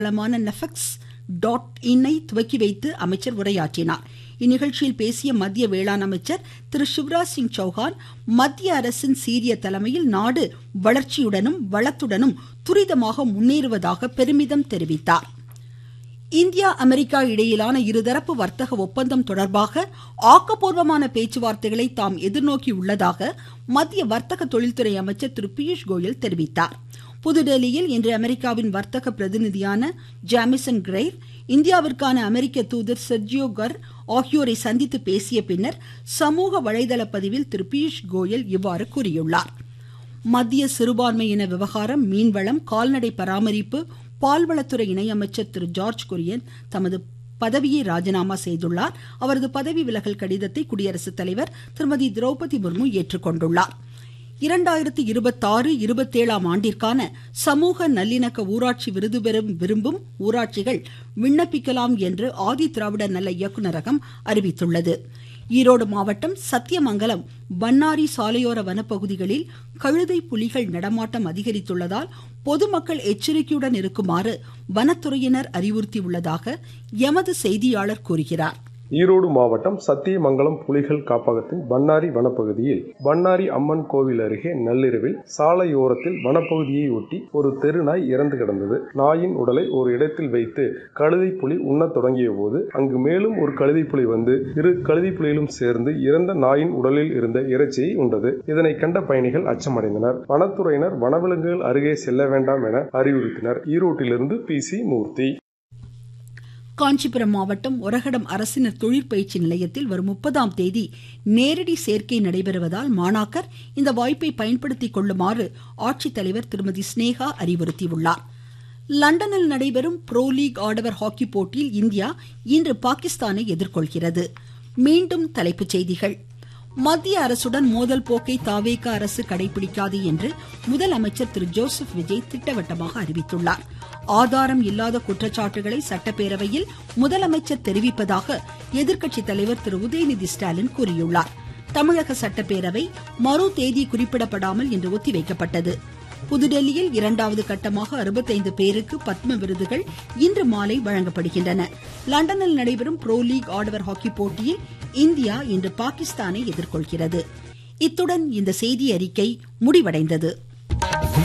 தளமான நெஃபெக்ஸ் dot இன்னை துவக்கி வைத்து அமைச்சர் உரையாற்றினார் இந்நிகழ்ச்சியில் பேசிய மத்திய வேளாண் அமைச்சர் திரு சிவராஜ் சிங் சௌஹான் மத்திய அரசின் சீரிய தலைமையில் நாடு வளர்ச்சியுடனும் வளத்துடனும் துரிதமாக முன்னேறுவதாக பெருமிதம் தெரிவித்தார் இந்தியா அமெரிக்கா இடையிலான இருதரப்பு வர்த்தக ஒப்பந்தம் தொடர்பாக ஆக்கப்பூர்வமான பேச்சுவார்த்தைகளை தாம் எதிர்நோக்கி உள்ளதாக மத்திய வர்த்தக தொழில்துறை அமைச்சர் திரு பியூஷ் கோயல் தெரிவித்தார் புதுடெல்லியில் இன்று அமெரிக்காவின் வர்த்தக பிரதிநிதியான ஜாமிசன் கிரெய்ர் இந்தியாவிற்கான அமெரிக்க தூதர் செர்ஜியோ கர் ஆகியோரை சந்தித்து பேசிய பின்னர் சமூக வலைதள பதிவில் திரு பியூஷ் கோயல் இவ்வாறு கூறியுள்ளார் மத்திய சிறுபான்மையின விவகாரம் மீன்வளம் கால்நடை பராமரிப்பு பால்வளத்துறை இணையமைச்சர் திரு ஜார்ஜ் குரியன் தமது பதவியை ராஜினாமா செய்துள்ளார் அவரது பதவி விலகல் கடிதத்தை குடியரசுத் தலைவர் திருமதி திரௌபதி முர்மு ஏற்றுக்கொண்டுள்ளார் இரண்டாயிரத்தி இருபத்தாறு இருபத்தேழாம் ஆண்டிற்கான சமூக நல்லிணக்க ஊராட்சி விருது பெறும் விரும்பும் ஊராட்சிகள் விண்ணப்பிக்கலாம் என்று ஆதி திராவிட நல இயக்குநரகம் அறிவித்துள்ளது ஈரோடு மாவட்டம் சத்தியமங்கலம் பன்னாரி சாலையோர வனப்பகுதிகளில் கழுதை புலிகள் நடமாட்டம் அதிகரித்துள்ளதால் பொதுமக்கள் எச்சரிக்கையுடன் இருக்குமாறு வனத்துறையினர் அறிவுறுத்தியுள்ளதாக எமது செய்தியாளர் கூறுகிறார் ஈரோடு மாவட்டம் சத்தியமங்கலம் புலிகள் காப்பகத்தின் பன்னாரி வனப்பகுதியில் பன்னாரி அம்மன் கோவில் அருகே நள்ளிரவில் சாலையோரத்தில் வனப்பகுதியை ஒட்டி ஒரு தெருநாய் இறந்து கிடந்தது நாயின் உடலை ஒரு இடத்தில் வைத்து கழுதை புலி உண்ணத் தொடங்கிய போது அங்கு மேலும் ஒரு கழுதை புலி வந்து இரு கழுதை புலிகளும் சேர்ந்து இறந்த நாயின் உடலில் இருந்த இறைச்சியை உண்டது இதனை கண்ட பயணிகள் அச்சமடைந்தனர் வனத்துறையினர் வனவிலங்குகள் அருகே செல்ல வேண்டாம் என அறிவுறுத்தினர் ஈரோட்டிலிருந்து பி சி மூர்த்தி காஞ்சிபுரம் மாவட்டம் ஒரகடம் அரசினர் தொழிற்பயிற்சி நிலையத்தில் வரும் முப்பதாம் தேதி நேரடி சேர்க்கை நடைபெறுவதால் மாணாக்கர் இந்த வாய்ப்பை பயன்படுத்திக் கொள்ளுமாறு ஆட்சித்தலைவர் திருமதி ஸ்னேகா அறிவுறுத்தியுள்ளார் லண்டனில் நடைபெறும் புரோ லீக் ஆடவர் ஹாக்கி போட்டியில் இந்தியா இன்று பாகிஸ்தானை எதிர்கொள்கிறது மீண்டும் தலைப்புச் செய்திகள் மத்திய அரசுடன் மோதல் போக்கை தாவேக அரசு கடைபிடிக்காது என்று முதலமைச்சர் திரு ஜோசப் விஜய் திட்டவட்டமாக அறிவித்துள்ளார் ஆதாரம் இல்லாத குற்றச்சாட்டுகளை சட்டப்பேரவையில் முதலமைச்சர் தெரிவிப்பதாக எதிர்க்கட்சித் தலைவர் திரு உதயநிதி ஸ்டாலின் கூறியுள்ளார் தமிழக சட்டப்பேரவை மறு தேதி குறிப்பிடப்படாமல் இன்று ஒத்திவைக்கப்பட்டது புதுடெல்லியில் இரண்டாவது கட்டமாக அறுபத்தைந்து பேருக்கு பத்ம விருதுகள் இன்று மாலை வழங்கப்படுகின்றன லண்டனில் நடைபெறும் புரோ லீக் ஆடவர் ஹாக்கி போட்டியில் இந்தியா இன்று பாகிஸ்தானை எதிர்கொள்கிறது இத்துடன் இந்த செய்தி அறிக்கை முடிவடைந்தது